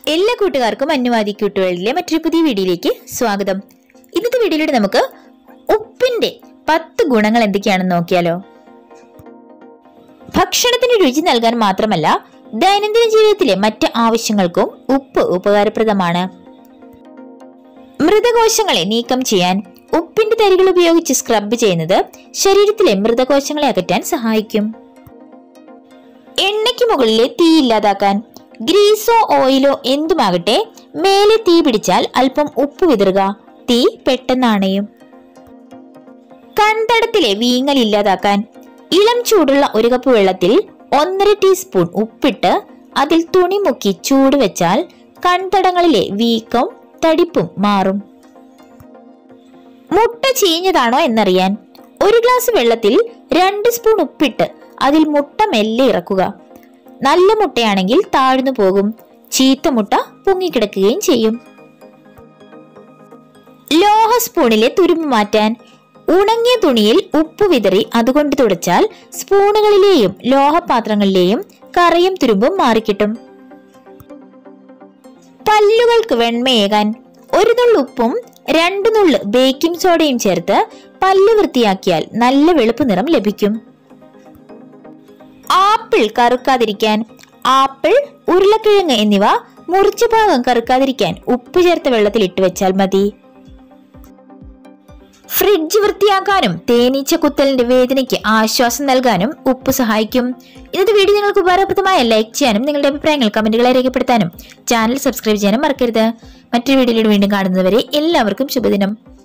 എല്ലാ കൂട്ടുകാർക്കും അന്യവാദി ക്യൂട്ടുകളിലെ മറ്റൊരു പുതിയ വീഡിയോയിലേക്ക് സ്വാഗതം ഇന്നത്തെ വീഡിയോയിലൂടെ നമുക്ക് ഉപ്പിന്റെ പത്ത് ഗുണങ്ങൾ എന്തൊക്കെയാണെന്ന് നോക്കിയാലോ ഭക്ഷണത്തിന് രുചി നൽകാൻ മാത്രമല്ല ദൈനംദിന ജീവിതത്തിലെ മറ്റ് ആവശ്യങ്ങൾക്കും ഉപ്പ് ഉപകാരപ്രദമാണ് മൃതകോശങ്ങളെ നീക്കം ചെയ്യാൻ ഉപ്പിന്റെ തരികൾ ഉപയോഗിച്ച് സ്ക്രബ് ചെയ്യുന്നത് ശരീരത്തിലെ മൃതകോശങ്ങളെ അകറ്റാൻ സഹായിക്കും എണ്ണയ്ക്ക് മുകളിലെ തീ ഇല്ലാതാക്കാൻ ഗ്രീസോ ഓയിലോ എന്തുമാകട്ടെ മേലെ തീ പിടിച്ചാൽ അല്പം ഉപ്പ് വിതറുക തീ പെട്ടെന്ന് അണയും കണ്ടടത്തിലെ വീങ്ങൽ ഇല്ലാതാക്കാൻ ഇളം ചൂടുള്ള ഒരു കപ്പ് വെള്ളത്തിൽ ഒന്നര ടീസ്പൂൺ ഉപ്പിട്ട് അതിൽ തുണി മുക്കി ചൂട് വെച്ചാൽ കൺതടങ്ങളിലെ വീക്കം തടിപ്പും മാറും മുട്ട ചീഞ്ഞതാണോ എന്നറിയാൻ ഒരു ഗ്ലാസ് വെള്ളത്തിൽ രണ്ട് സ്പൂൺ ഉപ്പിട്ട് അതിൽ മുട്ട മെല്ലെ ഇറക്കുക നല്ല മുട്ടയാണെങ്കിൽ താഴ്ന്നു പോകും ചീത്ത മുട്ട പൊങ്ങിക്കിടക്കുകയും ചെയ്യും ലോഹ സ്പൂണിലെ തുരുമ്പ് മാറ്റാൻ ഉണങ്ങിയ തുണിയിൽ ഉപ്പ് വിതറി അതുകൊണ്ട് തുടച്ചാൽ സ്പൂണുകളിലെയും ലോഹപാത്രങ്ങളിലെയും കറയും തുരുമ്പും മാറിക്കിട്ടും പല്ലുകൾക്ക് വെണ്മയേകാൻ ഒരു നുള്ളു ഉപ്പും രണ്ടു നുള്ളു ബേക്കിംഗ് സോഡയും ചേർത്ത് പല്ല് വൃത്തിയാക്കിയാൽ നല്ല വെളുപ്പ് നിറം ലഭിക്കും ആപ്പിൾ കറുക്കാതിരിക്കാൻ ആപ്പിൾ ഉരുളക്കിഴങ്ങ് എന്നിവ മുറിച്ച ഭാഗം കറുക്കാതിരിക്കാൻ ഉപ്പ് ചേർത്ത വെള്ളത്തിൽ ഇട്ട് വെച്ചാൽ മതി ഫ്രിഡ്ജ് വൃത്തിയാക്കാനും തേനീച്ച കുത്തലിന്റെ വേദനയ്ക്ക് ആശ്വാസം നൽകാനും ഉപ്പ് സഹായിക്കും ഇന്നത്തെ വീഡിയോ നിങ്ങൾക്ക് ഉപകാരപ്രദമായ ലൈക്ക് ചെയ്യാനും നിങ്ങളുടെ അഭിപ്രായങ്ങൾ കമന്റുകളെ രേഖപ്പെടുത്താനും ചാനൽ സബ്സ്ക്രൈബ് ചെയ്യാനും മറക്കരുത് മറ്റൊരു വീഡിയോയിലൂടെ വീണ്ടും കാണുന്നതുവരെ എല്ലാവർക്കും ശുഭദിനം